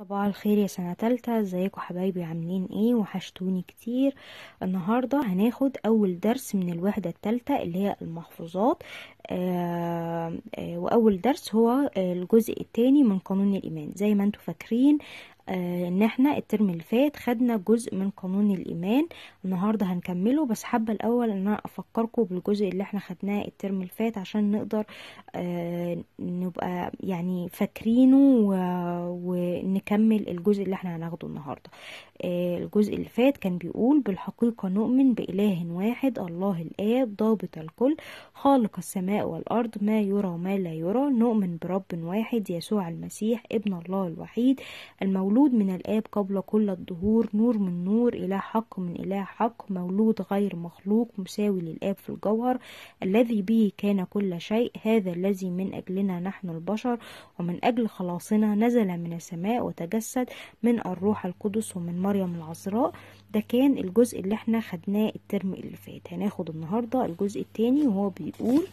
صباح الخير يا سنة تالتة ازيكم حبايبي عاملين ايه وحشتوني كتير النهاردة هناخد اول درس من الوحدة التالتة اللي هي المحفوظات آه آه واول درس هو آه الجزء التاني من قانون الايمان زي ما انتم فاكرين آه ان احنا الترم اللي فات خدنا جزء من قانون الايمان النهارده هنكمله بس حابه الاول ان انا افكركم بالجزء اللي احنا خدناه الترم اللي فات عشان نقدر آه نبقى يعني فاكرينه ونكمل الجزء اللي احنا هناخده النهارده آه الجزء اللي فات كان بيقول بالحقيقه نؤمن باله واحد الله الاب ضابط الكل خالق السماء والارض ما يرى وما لا يرى نؤمن برب واحد يسوع المسيح ابن الله الوحيد المولود مولود من الآب قبل كل الدهور نور من نور إله حق من إله حق مولود غير مخلوق مساوي للآب في الجوهر الذي به كان كل شيء هذا الذي من أجلنا نحن البشر ومن أجل خلاصنا نزل من السماء وتجسد من الروح القدس ومن مريم العذراء ده كان الجزء اللي احنا خدناه الترم اللي فات هناخد النهاردة الجزء التاني وهو بيقول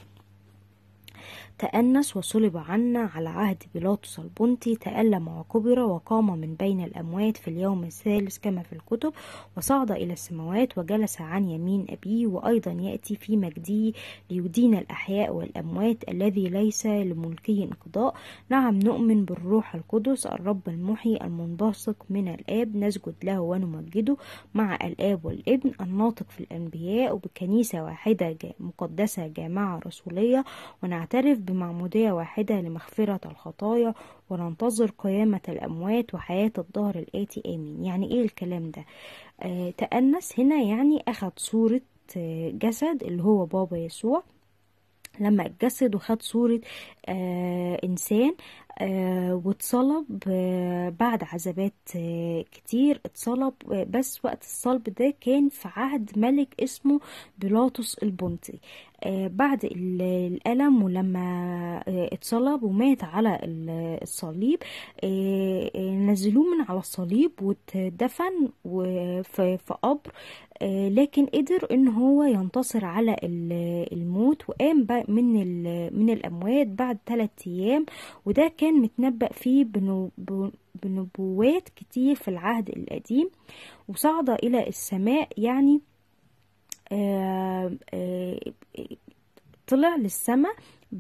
تأنس وصلب عنا على عهد بيلاطس البنطي تألم وكبر وقام من بين الأموات في اليوم الثالث كما في الكتب وصعد إلى السماوات وجلس عن يمين أبيه وأيضا يأتي في مجده ليدين الأحياء والأموات الذي ليس لملكه انقضاء نعم نؤمن بالروح القدس الرب المحيي المنبثق من الآب نسجد له ونمجده مع الآب والابن الناطق في الأنبياء وبكنيسة واحدة مقدسة جامعة رسولية ونعترف بمعمودية واحدة لمغفرة الخطايا وننتظر قيامة الأموات وحياة الظهر الآتي آمين يعني إيه الكلام ده آه تأنس هنا يعني أخذ صورة آه جسد اللي هو بابا يسوع لما اتجسد وخد صورة آه إنسان آه واتصلب آه بعد عذابات آه كتير اتصلب آه بس وقت الصلب ده كان في عهد ملك اسمه بيلاطس البنطي آه بعد الألم ولما آه اتصلب ومات على الصليب آه آه نزلوه من على الصليب واتدفن في قبر آه لكن قدر ان هو ينتصر على الموت وقام من من الاموات بعد ثلاثة ايام وده كان متنبأ فيه بنبوات كتير في العهد القديم وصعد الى السماء يعني آه آه طلع للسماء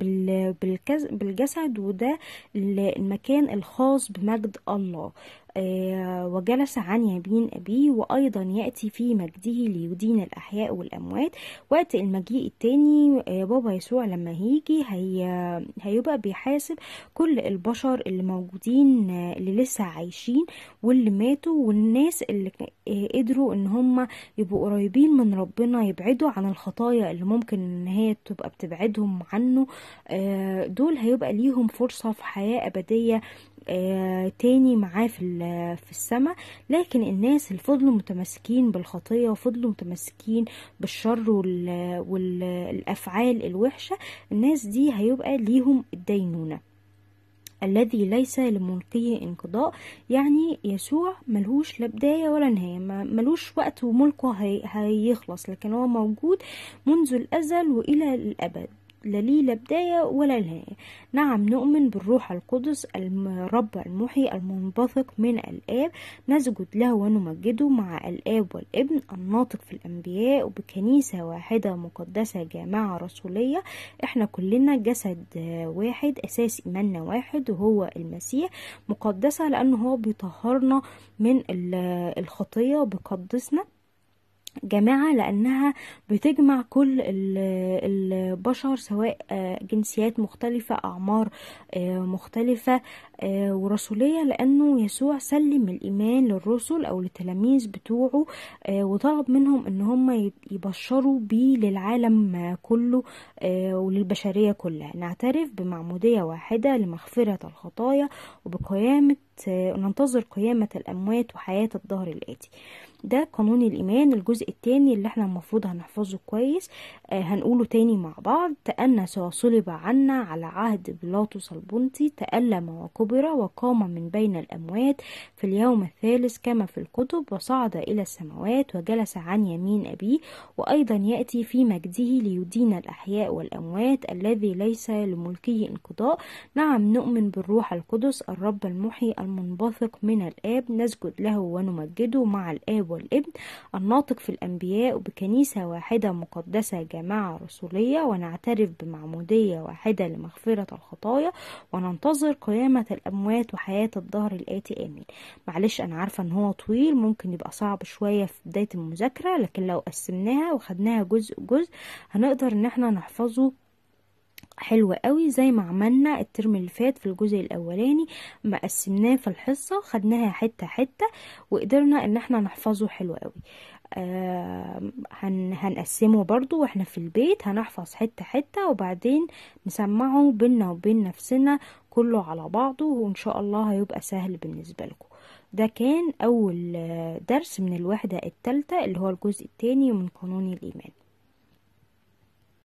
بالجسد وده المكان الخاص بمجد الله آه وجلس عن يمين أبيه وأيضا يأتي في مجده ليدين الأحياء والأموات وقت المجيء التاني آه بابا يسوع لما هيجي هي هيبقى بيحاسب كل البشر اللي موجودين آه اللي لسه عايشين واللي ماتوا والناس اللي قدروا ان هم يبقوا قريبين من ربنا يبعدوا عن الخطايا اللي ممكن ان هي تبقى بتبعدهم عنه دول هيبقى ليهم فرصة في حياة أبدية آه تاني معاه في في السماء لكن الناس اللي فضلوا متمسكين بالخطية وفضلوا متمسكين بالشر والأفعال الوحشة الناس دي هيبقى ليهم الدينونة الذي ليس لملكه انقضاء يعني يسوع ملهوش لا بداية ولا نهاية ملوش وقت وملكه هي هيخلص لكن هو موجود منذ الأزل وإلى الأبد لا ليه لا بداية ولا نهاية نعم نؤمن بالروح القدس الرب المحيي المنبثق من الآب نسجد له ونمجده مع الآب والابن الناطق في الأنبياء وبكنيسة واحدة مقدسة جامعة رسولية احنا كلنا جسد واحد أساس إيماننا واحد وهو المسيح مقدسة لأنه هو بيطهرنا من الخطية وبيقدسنا جماعة لأنها بتجمع كل البشر سواء جنسيات مختلفة أعمار مختلفة ورسولية لأنه يسوع سلم الإيمان للرسل أو للتلاميذ بتوعه وطلب منهم إن هم يبشروا بيه للعالم كله وللبشرية كلها نعترف بمعمودية واحدة لمغفرة الخطايا وبقيامة ننتظر قيامة الأموات وحياة الظهر الآتي ده قانون الإيمان الجزء التاني اللي احنا المفروض هنحفظه كويس آه هنقوله تاني مع بعض تأنس وصلب عنا على عهد بيلاطس البنطي تألم وكبر وقام من بين الأموات في اليوم الثالث كما في الكتب وصعد إلى السماوات وجلس عن يمين أبيه وأيضا يأتي في مجده ليدين الأحياء والأموات الذي ليس لملكه انقضاء نعم نؤمن بالروح القدس الرب المحيي المنبثق من الآب نسجد له ونمجده مع الآب والابن الناطق في الأنبياء وبكنيسة واحدة مقدسة جماعة رسولية ونعترف بمعمودية واحدة لمغفرة الخطايا وننتظر قيامة الأموات وحياة الدهر الآتي آمين معلش أنا عارفة إن هو طويل ممكن يبقى صعب شوية في بداية المذاكرة لكن لو قسمناها وخدناها جزء جزء هنقدر إن احنا نحفظه حلوة قوي زي ما عملنا الترم اللي فات في الجزء الاولاني ما قسمناه في الحصة خدناها حتة حتة وقدرنا ان احنا نحفظه حلو قوي آه هن هنقسمه برضو واحنا في البيت هنحفظ حتة حتة وبعدين نسمعه بينا وبين نفسنا كله على بعضه وان شاء الله هيبقى سهل بالنسبة لكم ده كان اول درس من الوحدة التالتة اللي هو الجزء التاني من قانون الايمان